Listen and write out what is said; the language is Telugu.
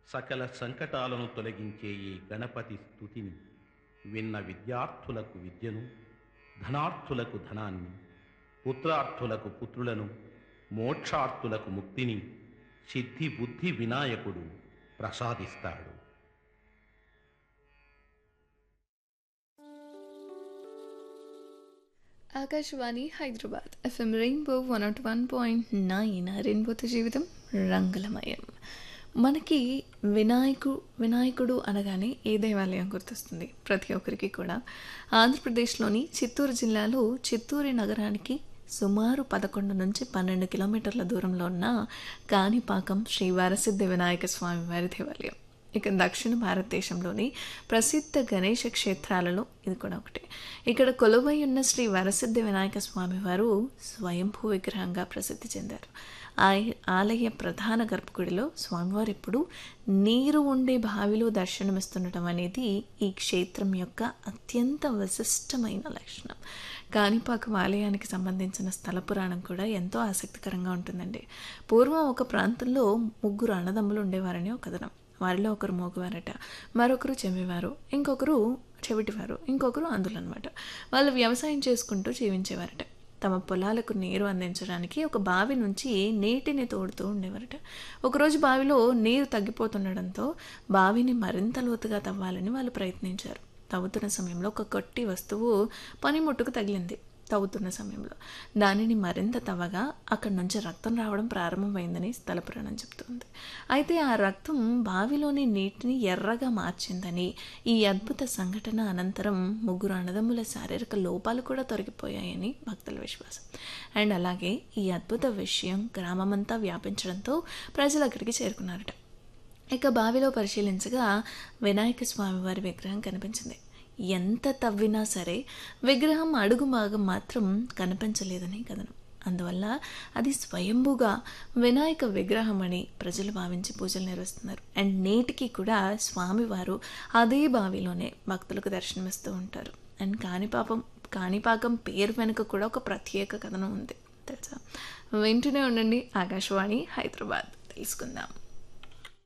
సకల సంకటాలను తొలగించే ఈ గణపతి స్థుతిని విన్న విద్యార్థులకు విద్యను ధనార్థులకు ధనాన్ని పుత్రార్థులకు పుత్రులను మోక్షార్థులకు ముక్తిని సిద్ధి బుద్ధి వినాయకుడు ప్రసాదిస్తాడు Akashvani Hyderabad FM rainbow one nought one point nine రెయిన్బోతో జీవితం రంగులమయం మనకి వినాయకు వినాయకుడు అనగానే ఏ దేవాలయం గుర్తొస్తుంది ప్రతి ఒక్కరికి కూడా ఆంధ్రప్రదేశ్లోని చిత్తూరు జిల్లాలో చిత్తూరు నగరానికి సుమారు పదకొండు నుంచి పన్నెండు కిలోమీటర్ల దూరంలో ఉన్న కాణిపాకం శ్రీ వరసిద్ధి వినాయక స్వామి వారి దేవాలయం ఇక దక్షిణ భారతదేశంలోని ప్రసిద్ధ గణేష క్షేత్రాలలో ఇది కూడా ఒకటి ఇక్కడ కొలువై ఉన్న శ్రీ వరసిద్ధి వినాయక స్వామి వారు స్వయంభూ విగ్రహంగా ప్రసిద్ధి చెందారు ఆయ- ఆలయ ప్రధాన గర్భగుడిలో స్వామివారు ఇప్పుడు నీరు ఉండే బావిలో దర్శనమిస్తుండటం అనేది ఈ క్షేత్రం యొక్క అత్యంత విశిష్టమైన లక్షణం కాణిపాకం ఆలయానికి సంబంధించిన స్థల పురాణం కూడా ఎంతో ఆసక్తికరంగా ఉంటుందండి పూర్వం ఒక ప్రాంతంలో ముగ్గురు అన్నదమ్ములు ఉండేవారని ఒక కథనం వారిలో ఒకరు మోగువారట మరొకరు చెవివారు ఇంకొకరు చెవిటివారు ఇంకొకరు అందులు అనమాట వాళ్ళు వ్యవసాయం చేసుకుంటూ జీవించేవారట తమ పొలాలకు నీరు అందించడానికి ఒక బావి నుంచి నీటిని తోడుతూ ఉండేవారట ఒకరోజు బావిలో నీరు తగ్గిపోతుండడంతో బావిని మరింత లోతుగా తవ్వాలని వాళ్ళు ప్రయత్నించారు తవ్వుతున్న సమయంలో ఒక గట్టి వస్తువు పనిముట్టుకు తగిలింది తవ్వుతున్న సమయంలో దానిని మరింత తవ్వగా అక్కడి నుంచి రక్తం రావడం ప్రారంభమైందని స్థల పురాణం చెప్తుంది అయితే ఆ రక్తం బావిలోని నీటిని ఎర్రగా మార్చిందని ఈ అద్భుత సంఘటన అనంతరం ముగ్గురు అన్నదమ్ముల శారీరక లోపాలు కూడా తొలగిపోయాయని భక్తుల విశ్వాసం అండ్ అలాగే ఈ అద్భుత విషయం గ్రామమంతా వ్యాపించడంతో ప్రజలు అక్కడికి చేరుకున్నారట ఇక బావిలో పరిశీలించగా వినాయక స్వామి వారి విగ్రహం కనిపించింది ఎంత తవ్వినా సరే విగ్రహం అడుగు భాగం మాత్రం కనిపించలేదని కథనం అందువల్ల అది స్వయంభుగా వినాయక విగ్రహం అని ప్రజలు భావించి పూజలు నిర్వహిస్తున్నారు అండ్ నేటికి కూడా స్వామివారు అదే బావిలోనే భక్తులకు దర్శనమిస్తూ ఉంటారు అండ్ కాణిపాపం కాణిపాకం పేరు వెనుక కూడా ఒక ప్రత్యేక కథనం ఉంది తెలుసా వింటూనే ఉండండి ఆకాశవాణి హైదరాబాద్ తెలుసుకుందాం